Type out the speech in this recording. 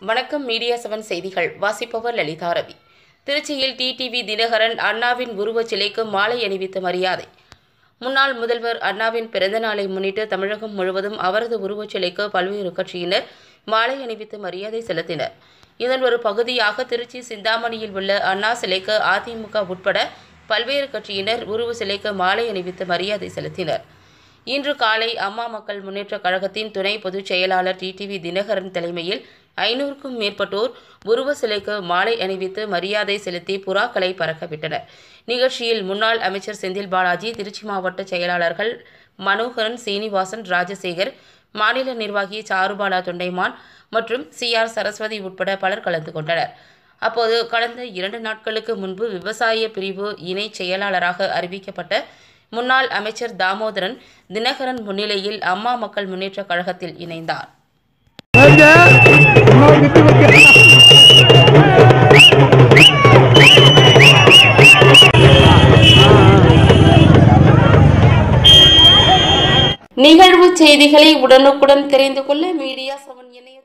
வணக்கம் media seven செய்திகள் வாசிப்பவர் லலிதா ரவி திருச்சியில் டிடிவி தினகரன் அண்ணாவின் உருவச் சிலைக்கு மாலை அணிவித்த மரியாதை முன்னாள் முதல்வர் அண்ணாவின் பிறந்த நாளை முன்னிட்டு தமிழகம் முழுவதும் அவரது உருவச் சிலைக்கு பல்வேறு கட்சியினர் மாலை அணிவித்து மரியாதை செலுத்தினர் இதன் ஒரு பகுதியாக திருச்சி சிந்தாமணியில் உள்ள அண்ணா சிலைக்கு அதிமுக உட்பட பல்வேறு கட்சியினர் உருவ சிலைக்கு மாலை அணிவித்து மரியாதை செலுத்தினர் இன்று காலை அம்மா மக்கள் முன்னேற்றக் கழகத்தின் துணை பொதுச் செயலாளர் டிடிவி தினகரன் தலைமையில் ஐநூறுக்கும் மேற்பட்டோர் உருவ சிலைக்கு மாலை அணிவித்து மரியாதை செலுத்தி புறாக்களை பறக்கவிட்டனர் நிகழ்ச்சியில் முன்னாள் அமைச்சர் செந்தில் பாலாஜி திருச்சி மாவட்ட செயலாளர்கள் மனோகரன் சீனிவாசன் ராஜசேகர் மாநில நிர்வாகி சாருபாலா தொண்டைமான் மற்றும் சி ஆர் சரஸ்வதி உட்பட பலர் கலந்து கொண்டனர் அப்போது கடந்த இரண்டு நாட்களுக்கு முன்பு விவசாய பிரிவு இணை செயலாளராக அறிவிக்கப்பட்ட முன்னாள் அமைச்சர் தாமோதரன் தினகரன் முன்னிலையில் அம்மா மக்கள் முன்னேற்றக் கழகத்தில் இணைந்தார் நிகழ்வு செய்திகளை உடனுக்குடன் தெரிந்து கொள்ள மீடியா செவன் இணைய